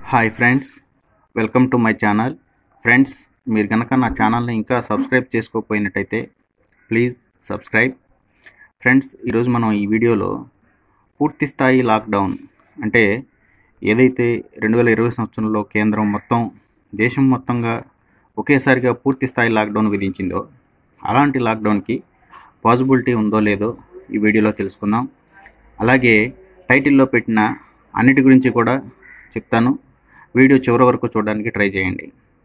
hi friends welcome to my channel friends మీరు కనుక నా ఛానల్ని ఇంకా సబ్స్క్రైబ్ చేసుకోకపోయినట్టయితే ప్లీజ్ సబ్స్క్రైబ్ ఫ్రెండ్స్ ఈరోజు మనం ఈ వీడియోలో పూర్తి స్థాయి లాక్డౌన్ అంటే ఏదైతే రెండు వేల ఇరవై సంవత్సరంలో కేంద్రం మొత్తం దేశం మొత్తంగా ఒకేసారిగా పూర్తి స్థాయి లాక్డౌన్ విధించిందో అలాంటి లాక్డౌన్కి పాసిబిలిటీ ఉందో లేదో ఈ వీడియోలో తెలుసుకుందాం అలాగే టైటిల్లో పెట్టిన అన్నిటి గురించి కూడా చెప్తాను వీడియో చివరి వరకు చూడడానికి ట్రై చేయండి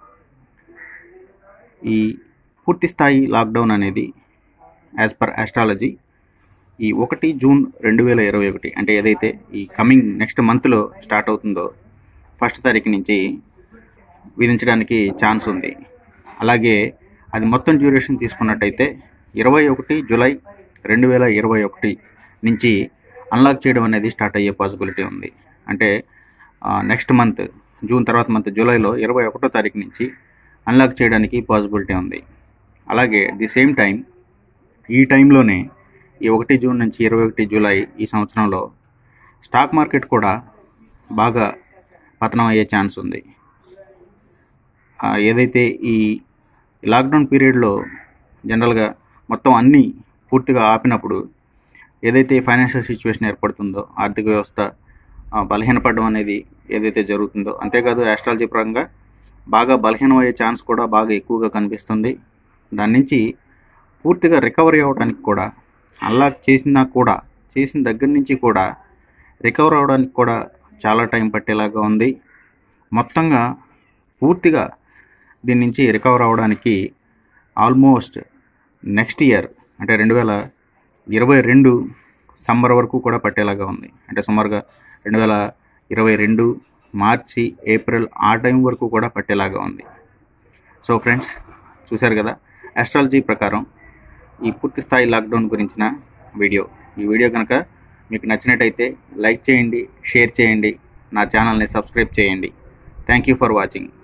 ఈ పూర్తి స్థాయి లాక్డౌన్ అనేది యాజ్ పర్ ఆస్ట్రాలజీ ఈ ఒకటి జూన్ రెండు వేల ఇరవై ఒకటి అంటే ఏదైతే ఈ కమింగ్ నెక్స్ట్ మంత్లో స్టార్ట్ అవుతుందో ఫస్ట్ తారీఖు నుంచి విధించడానికి ఛాన్స్ ఉంది అలాగే అది మొత్తం డ్యూరేషన్ తీసుకున్నట్టయితే ఇరవై ఒకటి జూలై రెండు వేల ఇరవై ఒకటి నుంచి అన్లాక్ చేయడం అనేది స్టార్ట్ అయ్యే పాసిబిలిటీ ఉంది అంటే నెక్స్ట్ మంత్ జూన్ తర్వాత మంత్ జూలైలో ఇరవై ఒకటో తారీఖు నుంచి అన్లాక్ చేయడానికి పాసిబిలిటీ ఉంది అలాగే ది సేమ్ టైం ఈ టైంలోనే ఈ ఒకటి జూన్ నుంచి ఇరవై ఒకటి జూలై ఈ సంవత్సరంలో స్టాక్ మార్కెట్ కూడా బాగా పతనం అయ్యే ఛాన్స్ ఉంది ఆ, ఏదైతే ఈ లాక్డౌన్ పీరియడ్లో జనరల్గా మొత్తం అన్నీ పూర్తిగా ఆపినప్పుడు ఏదైతే ఫైనాన్షియల్ సిచ్యువేషన్ ఏర్పడుతుందో ఆర్థిక వ్యవస్థ ఆ, బలహీనపడడం అనేది ఏదైతే జరుగుతుందో అంతేకాదు ఆస్ట్రాలజీ పరంగా బాగా బలహీనమయ్యే ఛాన్స్ కూడా బాగా ఎక్కువగా కనిపిస్తుంది దాని నుంచి పూర్తిగా రికవరీ అవ్వడానికి కూడా అన్లాక్ చేసినా కూడా చేసిన దగ్గర నుంచి కూడా రికవర్ అవ్వడానికి కూడా చాలా టైం పట్టేలాగా ఉంది మొత్తంగా పూర్తిగా దీని నుంచి రికవర్ అవ్వడానికి ఆల్మోస్ట్ నెక్స్ట్ ఇయర్ అంటే రెండు వేల ఇరవై రెండు సమ్మర్ వరకు కూడా పట్టేలాగా ఉంది అంటే సుమారుగా రెండు వేల ఇరవై రెండు మార్చి ఏప్రిల్ ఆ టైం వరకు కూడా పట్టేలాగా ఉంది సో ఫ్రెండ్స్ చూశారు కదా ఆస్ట్రాలజీ ప్రకారం ఈ పూర్తి స్థాయి లాక్డౌన్ గురించిన వీడియో ఈ వీడియో కనుక మీకు నచ్చినట్టయితే లైక్ చేయండి షేర్ చేయండి నా ఛానల్ని సబ్స్క్రైబ్ చేయండి థ్యాంక్ యూ ఫర్ వాచింగ్